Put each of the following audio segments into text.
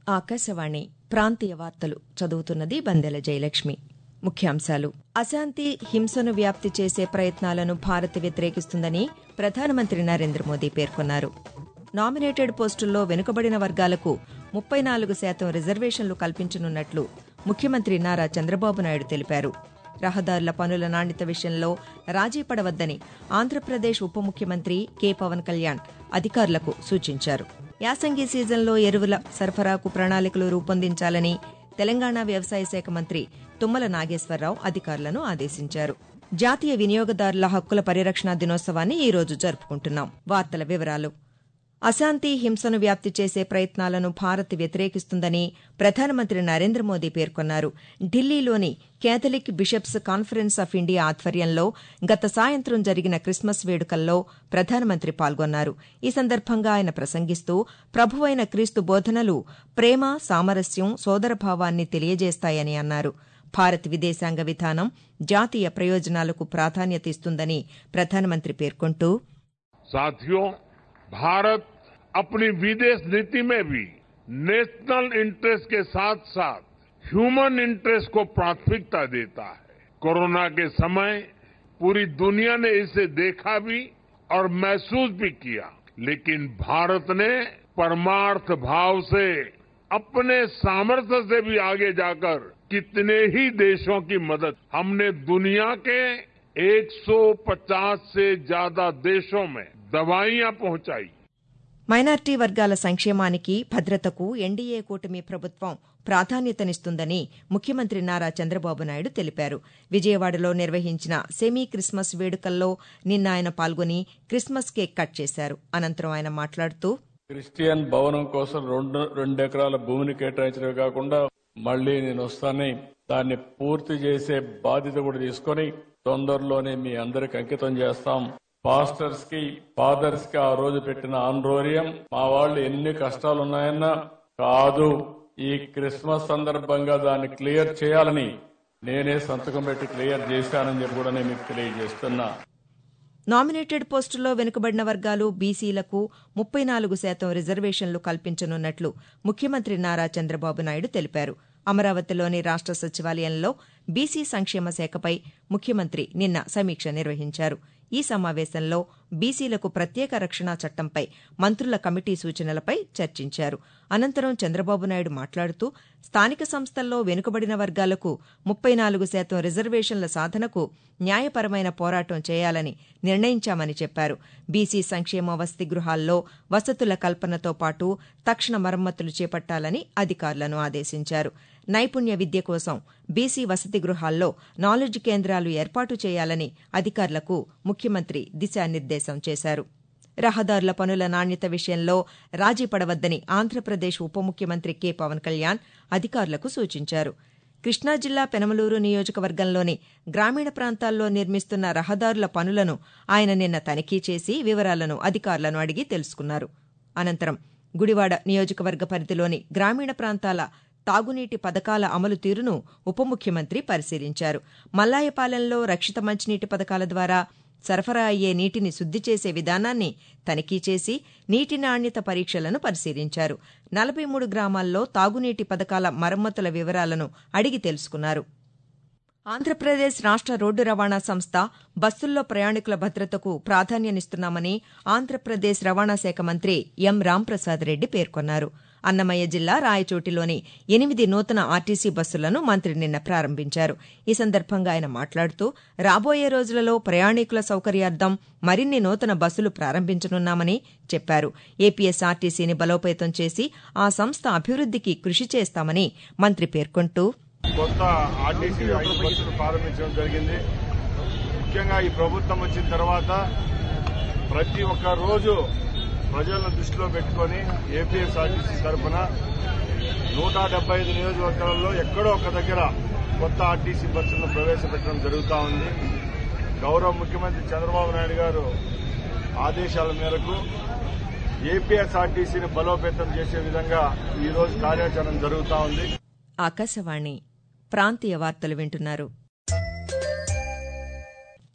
ఆకాశవాణి ప్రాంతీయ వార్తలు చదువుతున్నది బందెల జయలక్ష్మి ముఖ్యాంశాలు అశాంతి హింసను వ్యాప్తి చేసే ప్రయత్నాలను భారత్ వ్యతిరేకిస్తుందని ప్రధానమంత్రి నరేంద్ర మోదీ పేర్కొన్నారు నామినేటెడ్ పోస్టుల్లో వెనుకబడిన వర్గాలకు ముప్పై నాలుగు శాతం రిజర్వేషన్లు కల్పించనున్నట్లు ముఖ్యమంత్రి నారా చంద్రబాబు నాయుడు తెలిపారు రహదారుల పనుల నాణ్యత విషయంలో రాజీ పడవద్దని ఆంధ్రప్రదేశ్ ఉప ముఖ్యమంత్రి కె పవన్ కళ్యాణ్ అధికారులకు సూచించారు యాసంగి సీజన్లో ఎరువుల సరఫరాకు ప్రణాళికలు రూపొందించాలని తెలంగాణ వ్యవసాయ శాఖ మంత్రి తుమ్మల నాగేశ్వరరావు అధికారులను ఆదేశించారు జాతీయ వినియోగదారుల హక్కుల పరిరక్షణ దినోత్సవాన్ని ఈ రోజు జరుపుకుంటున్నాం వార్తల వివరాలు అశాంతి హింసను వ్యాప్తి చేసే ప్రయత్నాలను భారత్ వ్యతిరేకిస్తుందని ప్రధానమంత్రి నరేంద్ర మోదీ పేర్కొన్నారు ఢిల్లీలోని Catholic bishops conference of India ఆధ్వర్యంలో గత సాయంత్రం జరిగిన క్రిస్మస్ వేడుకల్లో ప్రధానమంత్రి పాల్గొన్నారు ఈ సందర్భంగా ఆయన ప్రసంగిస్తూ ప్రభువైన క్రీస్తు బోధనలు ప్రేమ సామరస్యం సోదరభావాన్ని తెలియజేస్తాయని అన్నారు భారత్ విదేశాంగ విధానం జాతీయ ప్రయోజనాలకు ప్రాధాన్యత ఇస్తుందని ప్రధానమంత్రి పేర్కొంటూ साथियों भारत अपनी विदेश नीति में भी नेशनल इंटरेस्ट के साथ साथ ह्यूमन इंटरेस्ट को प्राथमिकता देता है कोरोना के समय पूरी दुनिया ने इसे देखा भी और महसूस भी किया लेकिन भारत ने परमार्थ भाव से अपने सामर्थ्य से भी आगे जाकर कितने ही देशों की मदद हमने दुनिया के 150 से ज्यादा देशों में दवाइयां पहुंचाई మైనార్టీ వర్గాల సంక్షేమానికి భద్రతకు ఎన్డీఏ కూటమి ప్రభుత్వం ప్రాధాన్యతనిస్తుందని ముఖ్యమంత్రి నారా చంద్రబాబు నాయుడు తెలిపారు విజయవాడలో నిర్వహించిన సెమీ క్రిస్మస్ వేడుకల్లో నిన్న ఆయన పాల్గొని క్రిస్మస్ కేక్ కట్ చేశారు అనంతరం ఆయన మాట్లాడుతూ క్రిస్టియన్ భవనం కోసం రెండు రెండు ఎకరాల భూమిని కేటాయించడమే కాకుండా మళ్లీ నేను వస్తానని దాన్ని పూర్తి చేసే బాధ్యత కూడా తీసుకొని తొందరలోనే మీ అందరికి అంకితం చేస్తాం పాస్టర్స్ కి ఫాదర్స్ కి ఆ రోజు పెట్టిన ఆండ్రోరియం మా వాళ్ళు ఎన్ని కష్టాలు ఉన్నాయన్నా కాదు ఈ క్రిస్మస్ సందర్భంగా దాన్ని క్లియర్ చేయాలని నేనే సంతకం పెట్టి క్లియర్ చేశానని చెప్పి కూడా నేను మీకు తెలియజేస్తున్నా నామినేటెడ్ పోస్టుల్లో వెనుకబడిన వర్గాలు బీసీలకు ముప్పై నాలుగు శాతం రిజర్వేషన్లు కల్పించనున్నట్లు ముఖ్యమంత్రి నారా చంద్రబాబు నాయుడు తెలిపారు అమరావతిలోని రాష్ట సచివాలయంలో బీసీ సంక్షేమ శాఖపై ముఖ్యమంత్రి నిన్న సమీక్ష నిర్వహించారు ఈ సమావేశంలో బీసీలకు ప్రత్యేక రక్షణ చట్టంపై మంత్రుల కమిటీ సూచనలపై చర్చించారు అనంతరం చంద్రబాబు నాయుడు మాట్లాడుతూ స్థానిక సంస్థల్లో వెనుకబడిన వర్గాలకు ముప్పై నాలుగు శాతం రిజర్వేషన్ల సాధనకు న్యాయపరమైన పోరాటం చేయాలని నిర్ణయించామని చెప్పారు బీసీ సంక్షేమ వసతి గృహాల్లో వసతుల కల్పనతో పాటు తక్షణ మరమ్మతులు చేపట్టాలని అధికారులను ఆదేశించారు నైపుణ్య విద్య కోసం బీసీ వసతి గృహాల్లో నాలెడ్జ్ కేంద్రాలు ఏర్పాటు చేయాలని అధికారులకు ముఖ్యమంత్రి దిశానిర్దేశం చేశారు రహదారుల పనుల నాణ్యత విషయంలో రాజీ పడవద్దని ఆంధ్రప్రదేశ్ ఉప ముఖ్యమంత్రి కె పవన్ కళ్యాణ్ అధికారులకు సూచించారు కృష్ణా జిల్లా పెనమలూరు నియోజకవర్గంలోని గ్రామీణ ప్రాంతాల్లో నిర్మిస్తున్న రహదారుల పనులను ఆయన నిన్న తనిఖీ చేసి వివరాలను అధికారులను అడిగి తెలుసుకున్నారు అనంతరం గుడివాడ నియోజకవర్గ పరిధిలోని గ్రామీణ ప్రాంతాల తాగునీటి పథకాల అమలు తీరును ఉప ముఖ్యమంత్రి పరిశీలించారు మల్లాయపాలెంలో రక్షిత మంచినీటి పథకాల ద్వారా సరఫరా అయ్యే నీటిని శుద్ది చేసే విధానాన్ని తనిఖీ చేసి నీటి నాణ్యత పరీక్షలను పరిశీలించారు నలభై మూడు గ్రామాల్లో తాగునీటి పథకాల మరమ్మతుల వివరాలను అడిగి తెలుసుకున్నారు ఆంధ్రప్రదేశ్ రాష్ట రోడ్డు రవాణా సంస్థ బస్సుల్లో ప్రయాణికుల భద్రతకు ప్రాధాన్యమిస్తున్నామని ఆంధ్రప్రదేశ్ రవాణా శాఖ మంత్రి ఎం రాంప్రసాద్ రెడ్డి పేర్కొన్నారు అన్నమయ్య జిల్లా రాయచోటిలోని ఎనిమిది నూతన ఆర్టీసీ బస్సులను మంత్రి నిన్న ప్రారంభించారు ఈ సందర్భంగా ఆయన మాట్లాడుతూ రాబోయే రోజులలో ప్రయాణికుల సౌకర్యార్థం మరిన్ని నూతన బస్సులు ప్రారంభించనున్నామని చెప్పారు ఏపీఎస్ఆర్టీసీని బలోపేతం చేసి ఆ సంస్థ అభివృద్దికి కృషి చేస్తామని మంత్రి పేర్కొంటూ కొత్త ఆర్టీసీ ఐదు బస్సులు ప్రారంభించడం జరిగింది ముఖ్యంగా ఈ ప్రభుత్వం వచ్చిన తర్వాత ప్రతి ఒక్క రోజు ప్రజలను దృష్టిలో పెట్టుకొని ఏపీఎస్ఆర్టీసీ తరఫున నూట డెబ్బై ఐదు నియోజకవర్గాలలో ఎక్కడో ఒక దగ్గర కొత్త ఆర్టీసీ బస్సులను ప్రవేశపెట్టడం జరుగుతూ ఉంది గౌరవ ముఖ్యమంత్రి చంద్రబాబు నాయుడు గారు ఆదేశాల మేరకు ఏపీఎస్ఆర్టీసీని బలోపేతం చేసే విధంగా ఈ రోజు కార్యాచరణ జరుగుతూ ఉంది ఆకాశవాణి ప్రాంతీయ వార్తలు వింటున్నారు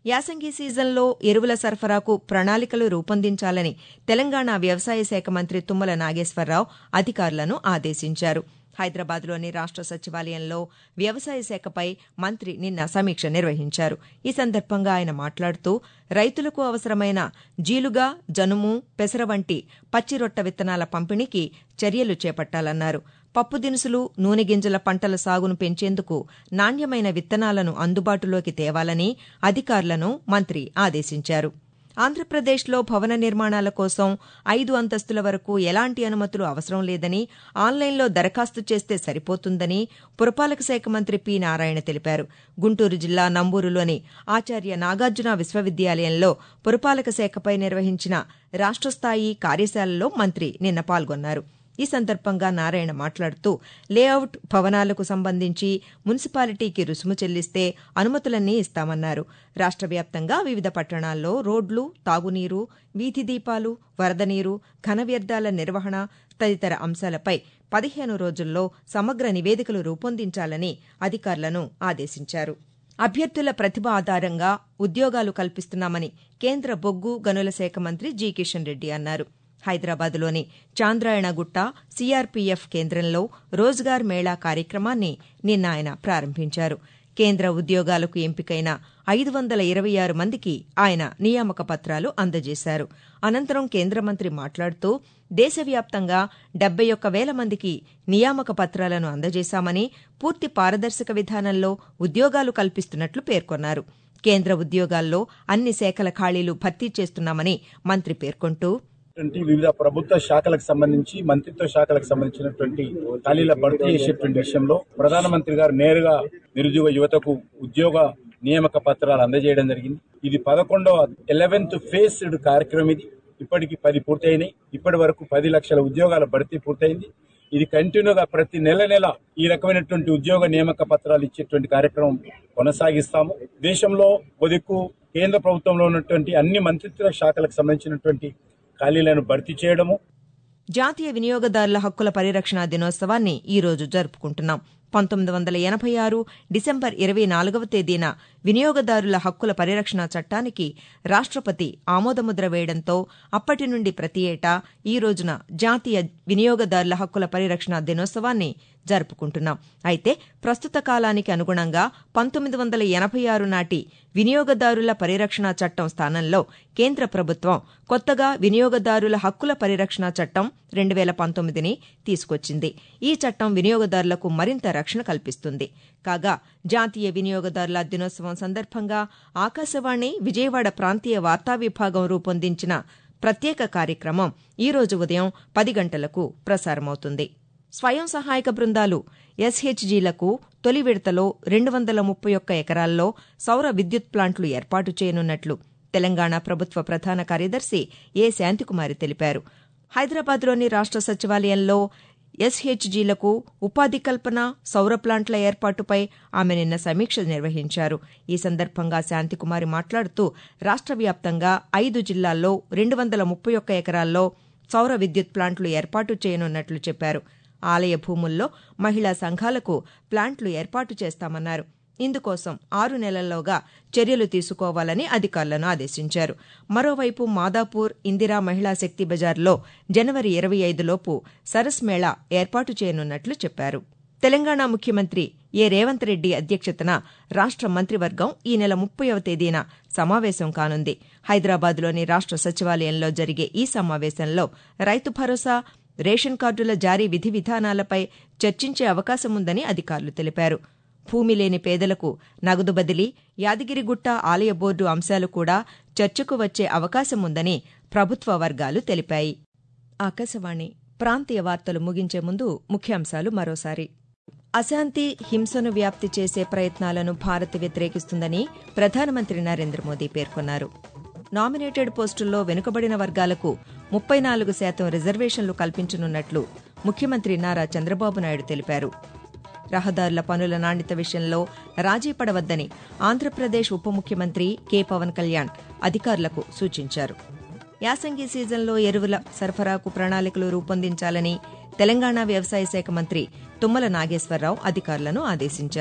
యాసంగి సీజన్లో ఎరువుల సరఫరాకు ప్రణాళికలు రూపొందించాలని తెలంగాణ వ్యవసాయ శాఖ మంత్రి తుమ్మల నాగేశ్వరరావు అధికారులను ఆదేశించారు హైదరాబాద్లోని రాష్ట సచివాలయంలో వ్యవసాయ శాఖపై మంత్రి నిన్న సమీక్ష నిర్వహించారు ఈ సందర్భంగా ఆయన మాట్లాడుతూ రైతులకు అవసరమైన జీలుగా జనుము పెసర వంటి పచ్చిరొట్ట విత్తనాల పంపిణీకి చర్యలు చేపట్టాలన్నారు పప్పు దినుసులు నూనె గింజల పంటల సాగును పెంచేందుకు నాణ్యమైన విత్తనాలను అందుబాటులోకి తేవాలని అధికారులను మంత్రి ఆదేశించారు ఆంధ్రప్రదేశ్లో భవన నిర్మాణాల కోసం ఐదు అంతస్తుల వరకు ఎలాంటి అనుమతులు అవసరం లేదని ఆన్లైన్లో దరఖాస్తు చేస్తే సరిపోతుందని పురపాలక శాఖ మంత్రి పి నారాయణ తెలిపారు గుంటూరు జిల్లా నంబూరులోని ఆచార్య నాగార్జున విశ్వవిద్యాలయంలో పురపాలక శాఖపై నిర్వహించిన రాష్టస్థాయి కార్యశాలలో మంత్రి నిన్న పాల్గొన్నారు ఈ సందర్భంగా నారాయణ మాట్లాడుతూ లేఅవుట్ భవనాలకు సంబంధించి మున్సిపాలిటీకి రుసుము చెల్లిస్తే అనుమతులన్నీ ఇస్తామన్నారు రాష్ట్ర వ్యాప్తంగా వివిధ పట్టణాల్లో రోడ్లు తాగునీరు వీధి దీపాలు వరద నీరు ఘన వ్యర్థాల నిర్వహణ తదితర అంశాలపై పదిహేను రోజుల్లో సమగ్ర నివేదికలు రూపొందించాలని అధికారులను ఆదేశించారు అభ్యర్థుల ప్రతిభ ఆధారంగా ఉద్యోగాలు కల్పిస్తున్నామని కేంద్ర బొగ్గు గనుల శాఖ మంత్రి జి కిషన్ రెడ్డి అన్నారు హైదరాబాద్లోని చాంద్రాయణగుట్ట సీఆర్పీఎఫ్ కేంద్రంలో రోజ్గార్ మేళా కార్యక్రమాన్ని నిన్న ఆయన ప్రారంభించారు కేంద్ర ఉద్యోగాలకు ఎంపికైన ఐదు వందల ఇరవై ఆరు మందికి ఆయన నియామక పత్రాలు అందజేశారు అనంతరం కేంద్ర మంత్రి మాట్లాడుతూ దేశవ్యాప్తంగా డెబ్బై ఒక్క వేల మందికి నియామక పత్రాలను అందజేశామని పూర్తి పారదర్శక విధానంలో ఉద్యోగాలు కల్పిస్తున్నట్లు పేర్కొన్నారు కేంద్ర ఉద్యోగాల్లో అన్ని శాఖల ఖాళీలు భర్తీ చేస్తున్నామని మంత్రి పేర్కొంటూ ఉన్నటువంటి వివిధ ప్రభుత్వ శాఖలకు సంబంధించి మంత్రిత్వ శాఖలకు సంబంధించినటువంటి ఖాళీల భర్తీ చేసేటువంటి విషయంలో ప్రధానమంత్రి గారు నేరుగా నిరుద్యోగ యువతకు ఉద్యోగ నియామక పత్రాలు అందజేయడం జరిగింది ఇది పదకొండవ ఎలెవెన్త్ ఫేస్డ్ కార్యక్రమం ఇది ఇప్పటికి పది పూర్తయినాయి ఇప్పటి వరకు పది లక్షల ఉద్యోగాల భర్తీ పూర్తయింది ఇది కంటిన్యూగా ప్రతి నెల నెల ఈ రకమైనటువంటి ఉద్యోగ నియామక పత్రాలు ఇచ్చేటువంటి కార్యక్రమం కొనసాగిస్తాము దేశంలో ఒదిక్కు కేంద్ర ప్రభుత్వంలో ఉన్నటువంటి అన్ని మంత్రిత్వ శాఖలకు సంబంధించినటువంటి ఖాళీలను భర్తీ చేయడము జాతీయ వినియోగదారుల హక్కుల పరిరక్షణ దినోత్సవాన్ని ఈ రోజు జరుపుకుంటున్నాం పంతొమ్మిది వందల ఎనభై ఆరు డిసెంబర్ ఇరవై నాలుగవ తేదీన వినియోగదారుల హక్కుల పరిరక్షణ చట్టానికి రాష్టపతి ఆమోదముద్ర వేయడంతో అప్పటి నుండి ప్రతి ఏటా ఈ రోజున జాతీయ వినియోగదారుల హక్కుల పరిరక్షణ దినోత్సవాన్ని జరుపుకుంటున్నాం అయితే ప్రస్తుత కాలానికి అనుగుణంగా పంతొమ్మిది వందల ఎనభై ఆరు నాటి వినియోగదారుల పరిరక్షణ చట్టం స్థానంలో కేంద్ర ప్రభుత్వం కొత్తగా వినియోగదారుల హక్కుల పరిరక్షణ చట్టం రెండు వేల పంతొమ్మిదిని తీసుకొచ్చింది ఈ చట్టం వినియోగదారులకు మరింత రక్షణ కల్పిస్తుంది కాగా జాతీయ వినియోగదారుల దినోత్సవం సందర్భంగా ఆకాశవాణి విజయవాడ ప్రాంతీయ వార్తా విభాగం రూపొందించిన ప్రత్యేక కార్యక్రమం ఈ రోజు ఉదయం పది గంటలకు ప్రసారమవుతుంది స్వయం సహాయక బృందాలు ఎస్హెచ్జీలకు తొలి విడతలో రెండు వందల ముప్పై ఒక్క ఎకరాల్లో సౌర విద్యుత్ ప్లాంట్లు ఏర్పాటు చేయనున్నట్లు తెలంగాణ ప్రభుత్వ ప్రధాన కార్యదర్శి ఏ శాంతికుమారి తెలిపారు హైదరాబాద్లోని రాష్ట సచివాలయంలో ఎస్హెచ్జీలకు ఉపాధి కల్పన సౌర ప్లాంట్ల ఏర్పాటుపై ఆమె నిన్న సమీక్ష నిర్వహించారు ఈ సందర్భంగా శాంతికుమారి మాట్లాడుతూ రాష్ట్ర వ్యాప్తంగా ఐదు జిల్లాల్లో రెండు వందల ముప్పై ఒక్క ఎకరాల్లో సౌర విద్యుత్ ప్లాంట్లు ఏర్పాటు చేయనున్నట్లు చెప్పారు ఆలయ భూముల్లో మహిళా సంఘాలకు ప్లాంట్లు ఏర్పాటు చేస్తామన్నారు ఇందుకోసం ఆరు నెలల్లోగా చర్యలు తీసుకోవాలని అధికారులను ఆదేశించారు మరోవైపు మాదాపూర్ ఇందిరా మహిళా శక్తి బజార్లో జనవరి ఇరవై ఐదులోపు సరస్ మేళా ఏర్పాటు చేయనున్నట్లు చెప్పారు తెలంగాణ ముఖ్యమంత్రి ఏ రేవంత్ రెడ్డి అధ్యక్షతన రాష్ట మంత్రివర్గం ఈ నెల ముప్పైవ తేదీన సమావేశం కానుంది హైదరాబాద్లోని రాష్ట సచివాలయంలో జరిగే ఈ సమావేశంలో రైతు భరోసా రేషన్ కార్డుల జారీ విధి విధానాలపై చర్చించే అవకాశముందని అధికారులు తెలిపారు భూమి లేని పేదలకు నగదు బదిలీ యాదగిరిగుట్ట ఆలయ బోర్డు అంశాలు కూడా చర్చకు వచ్చే అవకాశముందని ప్రభుత్వ వర్గాలు తెలిపాయి ఆకాశవాణి ప్రాంతీయ వార్తలు ముగించే ముందు ముఖ్యాంశాలు మరోసారి అశాంతి హింసను వ్యాప్తి చేసే ప్రయత్నాలను భారత్ వ్యతిరేకిస్తుందని ప్రధానమంత్రి నరేంద్ర మోదీ పేర్కొన్నారు నామినేటెడ్ పోస్టుల్లో వెనుకబడిన వర్గాలకు ముప్పై నాలుగు శాతం రిజర్వేషన్లు కల్పించనున్నట్లు ముఖ్యమంత్రి నారా చంద్రబాబు నాయుడు తెలిపారు రహదారుల పనుల నాణ్యత విషయంలో రాజీ పడవద్దని ఆంధ్రప్రదేశ్ ఉప ముఖ్యమంత్రి కె పవన్ కళ్యాణ్ అధికారులకు సూచించారు యాసంగి సీజన్లో ఎరువుల సరఫరాకు ప్రణాళికలు రూపొందించాలని తెలంగాణ వ్యవసాయ శాఖ మంత్రి తుమ్మల నాగేశ్వరరావు అధికారులను ఆదేశించారు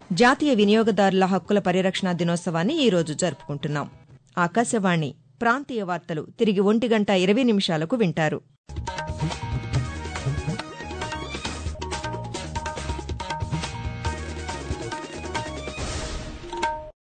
జాతీయ వినియోగదారుల హక్కుల పరిరక్షణ దినోత్సవాన్ని ఈ రోజు జరుపుకుంటున్నాం ఆకాశవాణి ప్రాంతీయ వార్తలు తిరిగి ఒంటి గంట ఇరవై నిమిషాలకు వింటారు